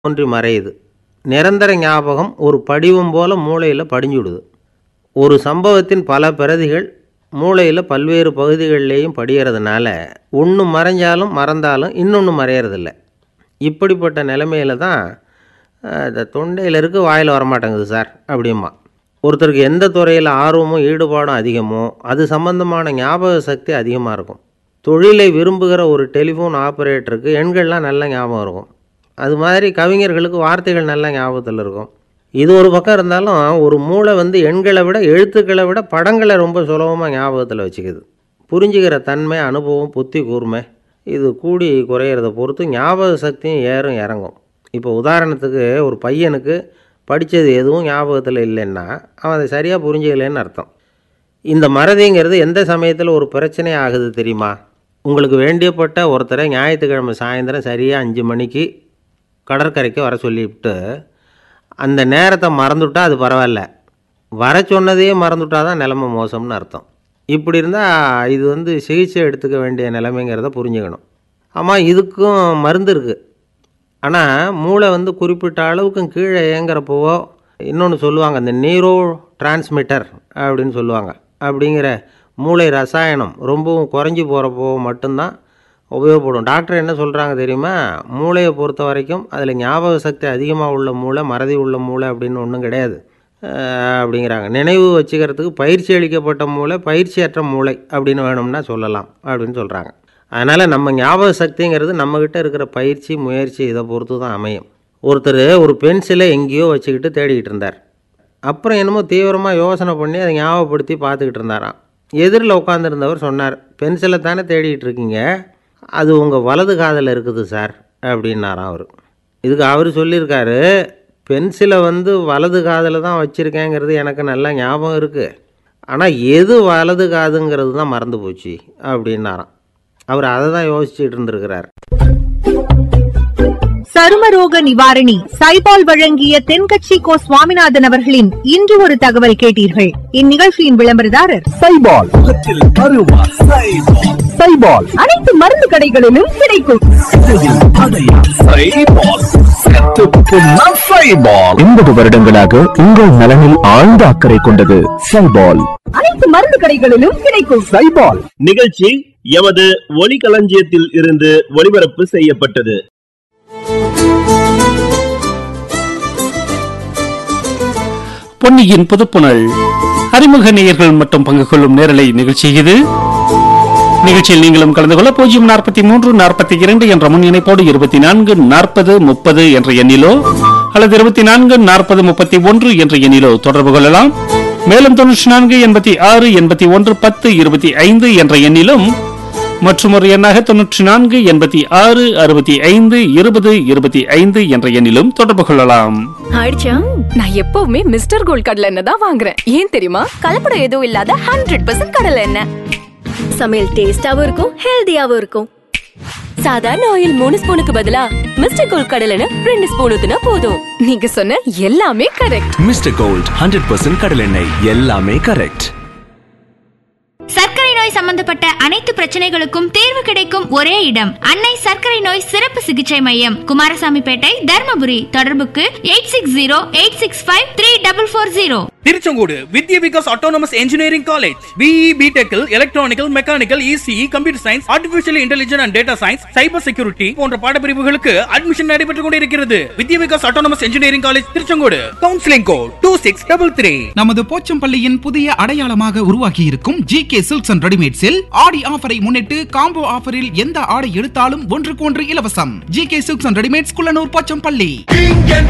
தோன்றி மறையுது நிரந்தர ஞாபகம் ஒரு படிவம் போல மூளையில் படிஞ்சுடுது ஒரு சம்பவத்தின் பல பிரதிகள் மூளையில் பல்வேறு பகுதிகளிலேயும் படிகிறதுனால ஒன்று மறைஞ்சாலும் மறந்தாலும் இன்னொன்று மறையறதில்ல இப்படிப்பட்ட நிலைமையில தான் அஹ், இந்த தொண்டையில் இருக்கு வாயில் வரமாட்டேங்குது சார் அப்படிமா ஒருத்தருக்கு எந்த துறையில் ஆர்வமும் ஈடுபாடும் அதிகமோ அது சம்பந்தமான ஞாபக சக்தி அதிகமாக இருக்கும் தொழிலை விரும்புகிற ஒரு டெலிஃபோன் ஆப்ரேட்டருக்கு எண்கள்லாம் நல்ல ஞாபகம் இருக்கும் அது மாதிரி கவிஞர்களுக்கு வார்த்தைகள் நல்ல ஞாபகத்தில் இருக்கும் இது ஒரு பக்கம் இருந்தாலும் ஒரு மூளை வந்து எண்களை விட எழுத்துக்களை விட படங்களை ரொம்ப சுலபமாக ஞாபகத்தில் வச்சுக்குது புரிஞ்சுக்கிற தன்மை அனுபவம் புத்தி கூர்மை இது கூடி குறையிறத பொறுத்து ஞாபக சக்தியும் ஏறும் இறங்கும் இப்போ உதாரணத்துக்கு ஒரு பையனுக்கு படித்தது எதுவும் ஞாபகத்தில் இல்லைன்னா அவன் அதை சரியாக புரிஞ்சுக்கலைன்னு அர்த்தம் இந்த மறதிங்கிறது எந்த சமயத்தில் ஒரு பிரச்சனை ஆகுது தெரியுமா உங்களுக்கு வேண்டியப்பட்ட ஒருத்தரை ஞாயிற்றுக்கிழமை சாயந்தரம் சரியாக அஞ்சு மணிக்கு கடற்கரைக்கு வர சொல்லிவிட்டு அந்த நேரத்தை மறந்துவிட்டா அது பரவாயில்ல வர சொன்னதையே மறந்துவிட்டா தான் நிலைமை மோசம்னு அர்த்தம் இப்படி இருந்தால் இது வந்து சிகிச்சை எடுத்துக்க வேண்டிய நிலைமைங்கிறத புரிஞ்சுக்கணும் ஆமாம் இதுக்கும் மருந்து இருக்குது ஆனால் மூளை வந்து குறிப்பிட்ட அளவுக்கும் கீழே இயங்குறப்போவோ இன்னொன்று சொல்லுவாங்க இந்த நீரோ டிரான்ஸ்மிட்டர் அப்படின்னு சொல்லுவாங்க அப்படிங்கிற மூளை ரசாயனம் ரொம்பவும் குறைஞ்சி போகிறப்போ மட்டும்தான் உபயோகப்படும் டாக்டர் என்ன சொல்கிறாங்க தெரியுமா மூளையை பொறுத்த வரைக்கும் அதில் ஞாபக சக்தி அதிகமாக உள்ள மூளை மறதி உள்ள மூளை அப்படின்னு ஒன்றும் கிடையாது அஹ் அப்படிங்கிறாங்க நினைவு வச்சுக்கிறதுக்கு பயிற்சி அளிக்கப்பட்ட மூளை பயிற்சியற்ற மூளை அப்படின்னு வேணும்னா சொல்லலாம் அப்படின்னு சொல்கிறாங்க அதனால் நம்ம ஞாபக சக்திங்கிறது நம்மக்கிட்ட இருக்கிற பயிற்சி முயற்சி இதை பொறுத்து தான் அமையும் ஒருத்தர் ஒரு பென்சிலை எங்கேயோ வச்சுக்கிட்டு தேடிக்கிட்டு இருந்தார் அப்புறம் என்னமோ தீவிரமாக யோசனை பண்ணி அதை ஞாபகப்படுத்தி பார்த்துக்கிட்டு இருந்தாராம் எதிரில் உட்காந்துருந்தவர் சொன்னார் பென்சிலை தானே தேடிட்டு இருக்கீங்க அது உங்கள் வலது காதில் இருக்குது சார் அப்படின்னாராம் அவர் இதுக்கு அவர் சொல்லியிருக்காரு பென்சிலை வந்து வலது காதில் தான் வச்சுருக்கேங்கிறது எனக்கு நல்லா ஞாபகம் இருக்குது ஆனால் எது வலது காதுங்கிறது தான் மறந்து போச்சு அப்படின்னாராம் அவர் அதை தான் யோசிச்சுட்டு இருந்திருக்கிறார் சருமரோக நிவாரணி சைபால் வழங்கிய தென்கட்சி கோ சுவாமிநாதன் அவர்களின் இன்று ஒரு தகவல் கேட்டீர்கள் இந்நிகழ்ச்சியின் விளம்பரதாரர் சைபால் முகத்தில் அருவா சைபால் சைபால் அனைத்து மருந்து கடைகளிலும் கிடைக்கும் சைபால் செத்து புண்ணா சைபால் எண்பது வருடங்களாக உங்கள் நலனில் ஆழ்ந்த அக்கறை கொண்டது சைபால் அனைத்து மருந்து கடைகளிலும் கிடைக்கும் சைபால் நிகழ்ச்சி எமது ஒலிகளஞ்சியத்தில் இருந்து ஒளிபரப்பு செய்யப்பட்டது பொன்னியின் புதுப்புணல் அறிமுக நேயர்கள் மட்டும் பங்கு கொள்ளும் நேரலை நிகழ்ச்சி இது நிகழ்ச்சியில் நீங்களும் கலந்து கொள்ள பூஜ்ஜியம் நாற்பத்தி மூன்று நாற்பத்தி இரண்டு என்ற முன் இணைப்போடு இருபத்தி நான்கு நாற்பது முப்பது என்ற எண்ணிலோ அல்லது இருபத்தி நான்கு நாற்பது முப்பத்தி ஒன்று என்ற எண்ணிலோ தொடர்பு கொள்ளலாம் மேலும் தொன்னூற்றி நான்கு எண்பத்தி ஆறு எண்பத்தி ஒன்று பத்து இருபத்தி ஐந்து என்ற எண்ணிலும் மற்றும் ஒரு எண்ணாக தொன்னூற்றி நான்கு எண்பத்தி ஆறு அறுபத்தி ஐந்து இருபது இருபத்தி ஐந்து என்ற எண்ணிலும் தொடர்பு கொள்ளலாம் ஆயிடுச்சா நான் எப்பவுமே மிஸ்டர் கோல்ட் கடலை எண்ணெய் தான் வாங்குறேன் ஏன் தெரியுமா கலப்படம் எதுவும் இல்லாத ஹண்ட்ரட் பர்சன்ட் கடலை எண்ணெய் சமையல் டேஸ்டாவும் இருக்கும் ஹெல்தியாவும் இருக்கும் சாதாரண ஆயில் மூணு ஸ்பூனுக்கு பதிலா மிஸ்டர் கோல்ட் கடலை எண்ணெய் ரெண்டு ஸ்பூன் ஊத்துனா போதும் நீங்க சொன்ன எல்லாமே correct mister gold hundred percent கடலெண்ணெய் எல்லாமே கரெக்ட் சர்க்கரை நோய் சம்பந்தப்பட்ட அனைத்து பிரச்சனைகளுக்கும் தீர்வு கிடைக்கும் ஒரே இடம் அன்னை சர்க்கரை நோய் சிறப்பு சிகிச்சை மையம் குமாரசாமிப்பேட்டை தர்மபுரி தொடர்புக்கு eight six zero eight six five three double four zero Tiruchengode Vidya Vikas autonomous engineering college BE பிடெக்கில் electronical mechanical ECE computer science artificial intelligence and data science cyber security போன்ற பாடப்பிரிவுகளுக்கு அட்மிஷன் நடைபெற்றுக் கொண்டிருக்கிறது Vidya Vikas autonomous engineering college Tiruchengode counselling code two six double three நமது போச்சம்பள்ளியின் புதிய அடையாளமாக உருவாகி இருக்கும் ஜி கே சில்க்ஸ் அண்ட் ரெடிமேட்ஸில் ஆடி ஆஃபரை முன்னிட்டு காம்போ ஆஃபரில் எந்த ஆடை எடுத்தாலும் ஒன்றுக்கு ஒன்று இலவசம் G K silks and readymades Kullanur Pochampalli